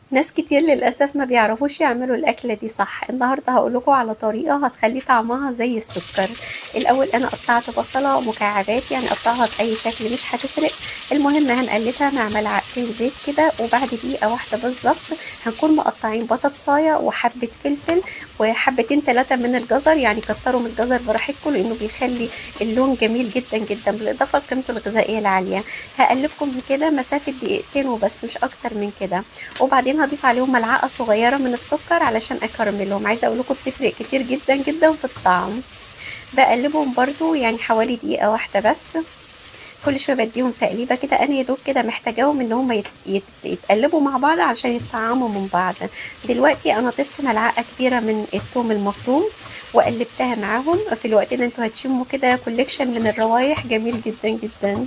ناس كتير للأسف ما بيعرفوش يعملوا الأكلة دي صح النهاردة هقول لكم على طريقة هتخلي طعمها زي السكر الأول أنا قطعت بصلة مكعبات يعني قطعها بأي شكل مش هتفرق المهم هنقلبها مع ملعقتين زيت كده وبعد دقيقة واحدة بالظبط هنكون مقطعين بطاطساية وحبة فلفل وحبتين ثلاثة من الجزر يعني كتروا من الجزر براحتكم لأنه بيخلي اللون جميل جدا جدا بالإضافة لقيمته الغذائية العالية هقلبكم كده مسافة دقيقتين وبس مش أكتر من كده وبعدين هضيف عليهم ملعقه صغيره من السكر علشان اكرملهم عايزه اقول لكم بتفرق كتير جدا جدا في الطعم بقلبهم برضو يعني حوالي دقيقه واحده بس كل شويه بديهم تقليبه كده انا يا دوب كده محتاجاهم ان هم يت... يت... يتقلبوا مع بعض عشان يتطعموا من بعض دلوقتي انا ضفت ملعقه كبيره من الثوم المفروم وقلبتها معاهم في الوقت ده انتوا هتشموا كده كوليكشن من الروايح جميل جدا جدا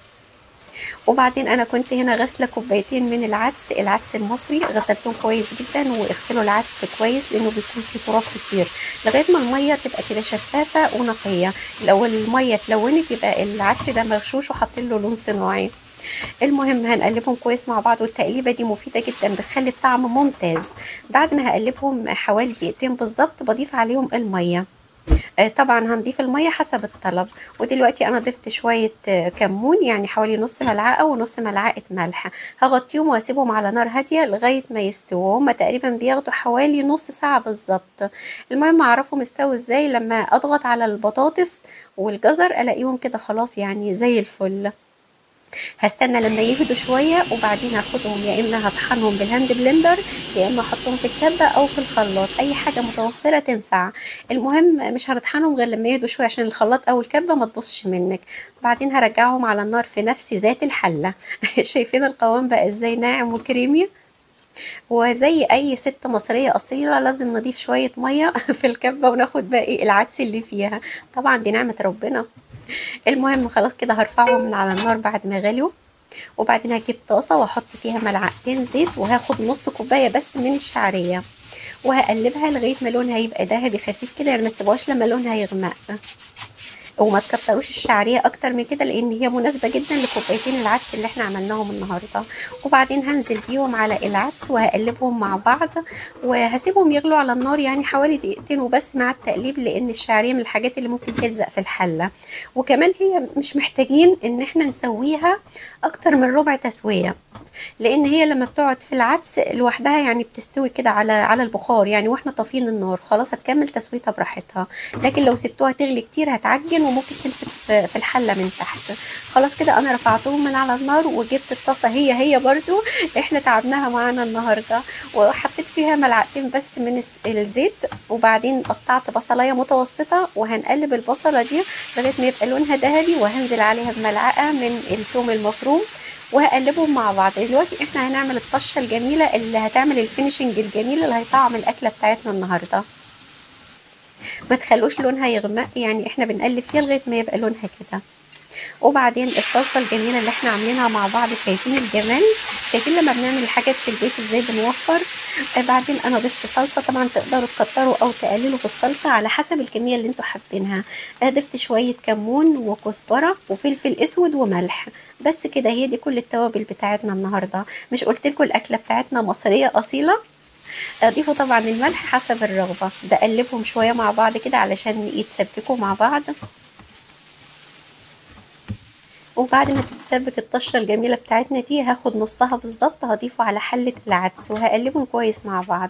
وبعدين انا كنت هنا غاسله كوبايتين من العدس العدس المصري غسلتهم كويس جدا واغسلوا العدس كويس لانه بيكون فيه تراب كتير لغايه ما الميه تبقى كده شفافه ونقيه لو الميه اتلونت يبقى العدس ده مغشوش وحاطين له لون صناعي المهم هنقلبهم كويس مع بعض والتقليبه دي مفيده جدا بتخلي الطعم ممتاز بعد ما هقلبهم حوالي دقيقتين بالظبط بضيف عليهم الميه طبعا هنضيف المية حسب الطلب ودلوقتي انا ضفت شوية كمون يعني حوالي نص ملعقة ونص ملعقة ملح هغطيهم واسيبهم على نار هادية لغاية ما يستووا هما تقريبا بياخدوا حوالي نص ساعة بالظبط المهم اعرفهم استووا ازاي لما اضغط على البطاطس والجزر الاقيهم كده خلاص يعني زي الفل هستنى لما يهدوا شويه وبعدين هاخدهم يا اما هطحنهم بالهاند بلندر يا اما احطهم في الكبه او في الخلاط اي حاجه متوفره تنفع المهم مش هنطحنهم غير لما يهدوا شويه عشان الخلاط او الكبه ما تبصش منك بعدين هرجعهم على النار في نفس ذات الحله شايفين القوام بقى ازاي ناعم وكريمي وزي اي ست مصريه اصيله لازم نضيف شويه ميه في الكبه وناخد باقي العدس اللي فيها طبعا دي نعمه ربنا المهم خلاص كده هرفعهم من على النار بعد ما غلوا وبعدين هجيب طاسه واحط فيها ملعقتين زيت وهاخد نص كوبايه بس من الشعريه وهقلبها لغايه ما لونها يبقى ذهبي خفيف كده يعني ما تسيبوهاش لما لونها يغمق وما تكتروش الشعريه اكتر من كده لان هي مناسبه جدا لكوبايتين العدس اللي احنا عملناهم النهارده وبعدين هنزل بيهم على العدس وهقلبهم مع بعض وهسيبهم يغلوا على النار يعني حوالي دقيقتين وبس مع التقليب لان الشعريه من الحاجات اللي ممكن تلزق في الحله وكمان هي مش محتاجين ان احنا نسويها اكتر من ربع تسويه لان هي لما بتقعد في العدس لوحدها يعني بتستوي كده على على البخار يعني واحنا طافيين النار خلاص هتكمل تسويتها براحتها لكن لو سبتوها تغلي كتير هتعجن وممكن تمسك في الحله من تحت خلاص كده انا رفعتهم من على النار وجبت الطاسه هي هي برضو احنا تعبناها معانا النهارده وحطيت فيها ملعقتين بس من الزيت وبعدين قطعت بصلايه متوسطه وهنقلب البصله دي لغايه ما يبقى لونها ذهبي وهنزل عليها بملعقه من الثوم المفروم وهقلبهم مع بعض دلوقتي احنا هنعمل الطشه الجميله اللي هتعمل الفينيشنج الجميل اللي هيطعم الاكله بتاعتنا النهارده ما تخلوش لونها يغمق يعني احنا بنقلب فيها لغايه ما يبقى لونها كده وبعدين الصلصه الجميله اللي احنا عاملينها مع بعض شايفين الجمال شايفين لما بنعمل الحاجات في البيت ازاي بنوفر آه بعدين انا ضفت صلصه طبعا تقدروا تكتروا او تقللوا في الصلصه على حسب الكميه اللي انتوا حابينها آه ضفت شويه كمون وكزبره وفلفل اسود وملح بس كده هي دي كل التوابل بتاعتنا النهارده مش قلت لكم الاكله بتاعتنا مصريه اصيله اضيفوا طبعا الملح حسب الرغبه بقلبهم شويه مع بعض كده علشان يتسبكوا مع بعض وبعد ما تتسبك الطشه الجميله بتاعتنا دي هاخد نصها بالظبط هضيفه على حله العدس وهقلبهم كويس مع بعض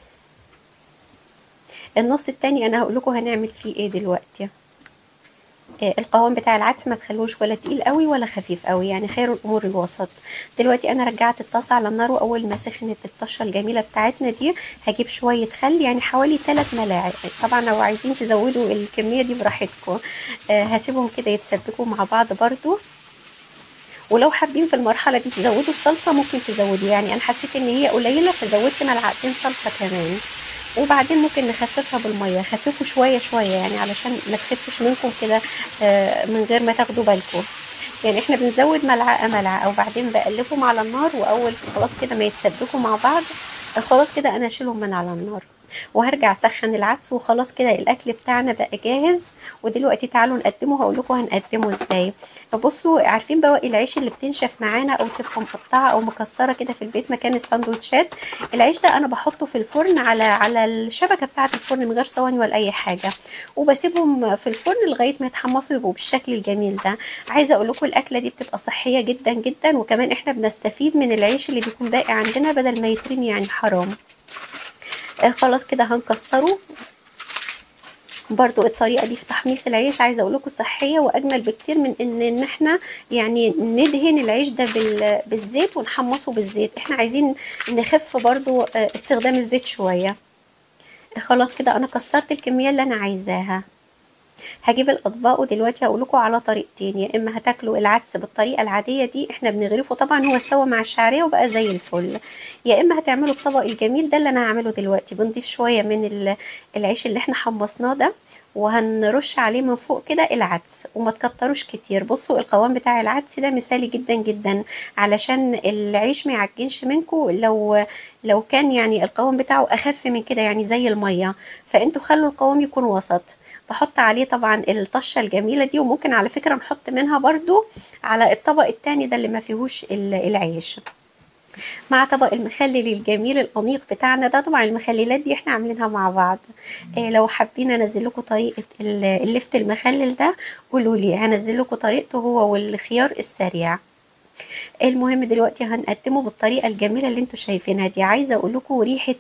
النص التاني انا هقول لكم هنعمل فيه ايه دلوقتي آه القوام بتاع العدس ما تخلوش ولا تقيل قوي ولا خفيف قوي يعني خير الامور الوسط دلوقتي انا رجعت الطاسه على النار واول ما سخنت الطشه الجميله بتاعتنا دي هجيب شويه خل يعني حوالي 3 ملاعق طبعا لو عايزين تزودوا الكميه دي براحتكم آه هسيبهم كده يتسبكوا مع بعض برضو ولو حابين في المرحله دي تزودوا الصلصه ممكن تزودوا يعني انا حسيت ان هي قليله فزودت ملعقتين صلصه كمان وبعدين ممكن نخففها بالميه خففوا شويه شويه يعني علشان ما تخفش منكم كده من غير ما تاخدوا بالكم يعني احنا بنزود ملعقه ملعقه وبعدين بقلبهم على النار واول خلاص كده ما يتسبكوا مع بعض خلاص كده انا اشيلهم من على النار وهرجع اسخن العدس وخلاص كده الاكل بتاعنا بقى جاهز ودلوقتي تعالوا نقدمه هقول لكم هنقدمه ازاي بصوا عارفين بواقي العيش اللي بتنشف معانا او تبقى مقطعه او مكسره كده في البيت مكان الساندوتشات العيش ده انا بحطه في الفرن على على الشبكه بتاعه الفرن من غير صواني ولا اي حاجه وبسيبهم في الفرن لغايه ما يتحمصوا يبقوا بالشكل الجميل ده عايزه اقول لكم الاكله دي بتبقى صحيه جدا جدا وكمان احنا بنستفيد من العيش اللي بيكون باقي عندنا بدل ما يترمي يعني حرام آه خلاص كده هنكسره برضو الطريقه دي في تحميص العيش عايزه اقول لكم صحيه واجمل بكتير من ان ان احنا يعني ندهن العيش ده بال بالزيت ونحمصه بالزيت احنا عايزين نخف برضو استخدام الزيت شويه خلاص كده انا كسرت الكميه اللي انا عايزاها هجيب الاطباق ودلوقتي هقول لكم على طريقتين يا اما هتاكلوا العدس بالطريقه العاديه دي احنا بنغرفه طبعا هو استوى مع الشعريه وبقى زي الفل يا اما هتعملوا الطبق الجميل ده اللي انا هعمله دلوقتي بنضيف شويه من العيش اللي احنا حمصناه ده وهنرش عليه من فوق كده العدس وما تكتروش كتير بصوا القوام بتاع العدس ده مثالي جدا جدا علشان العيش ما يعجنش منكم لو لو كان يعني القوام بتاعه اخف من كده يعني زي الميه فانتوا خلوا القوام يكون وسط بحط عليه طبعا الطشه الجميله دي وممكن على فكره نحط منها برضو على الطبق التاني ده اللي ما فيهوش العيش مع طبق المخلل الجميل الانيق بتاعنا ده طبعا المخللات دي احنا عاملينها مع بعض إيه لو حابين انزل لكم طريقه اللفت المخلل ده قولوا لي هنزل لكم طريقته هو والخيار السريع المهم دلوقتي هنقدمه بالطريقه الجميله اللي انتوا شايفينها دي عايزه اقول لكم ريحه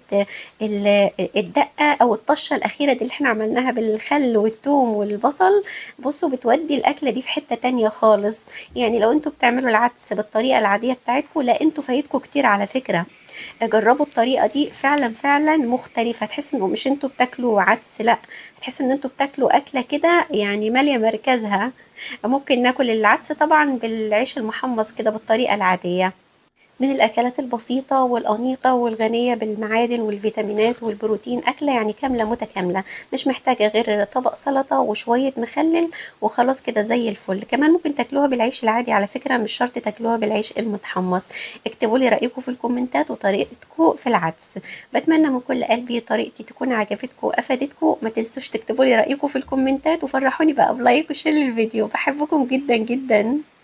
الدقه او الطشه الاخيره دي اللي احنا عملناها بالخل والثوم والبصل بصوا بتودي الاكله دي في حته تانية خالص يعني لو انتوا بتعملوا العدس بالطريقه العاديه بتاعتكم لا انتوا فايتكم كتير على فكره جربوا الطريقه دي فعلا فعلا مختلفه هتحسوا انه مش انتوا بتاكلوا عدس لا هتحسوا ان انتوا بتاكلوا اكله كده يعني ماليه مركزها ممكن ناكل العدس طبعا بالعيش المحمص كده بالطريقه العاديه من الأكلات البسيطة والأنيقة والغنية بالمعادن والفيتامينات والبروتين أكلة يعني كاملة متكاملة مش محتاجة غير طبق سلطة وشوية مخلل وخلاص كده زي الفل كمان ممكن تاكلوها بالعيش العادي على فكرة مش شرط تاكلوها بالعيش المتحمص اكتبوا لي رأيكم في الكومنتات وطريقتكم في العدس بتمنى من كل قلبي طريقتي تكون عجبتكم وأفادتكم ما تنسوش تكتبوا لي رأيكم في الكومنتات وفرحوني بقى بلايك وشير الفيديو بحبكم جدا جدا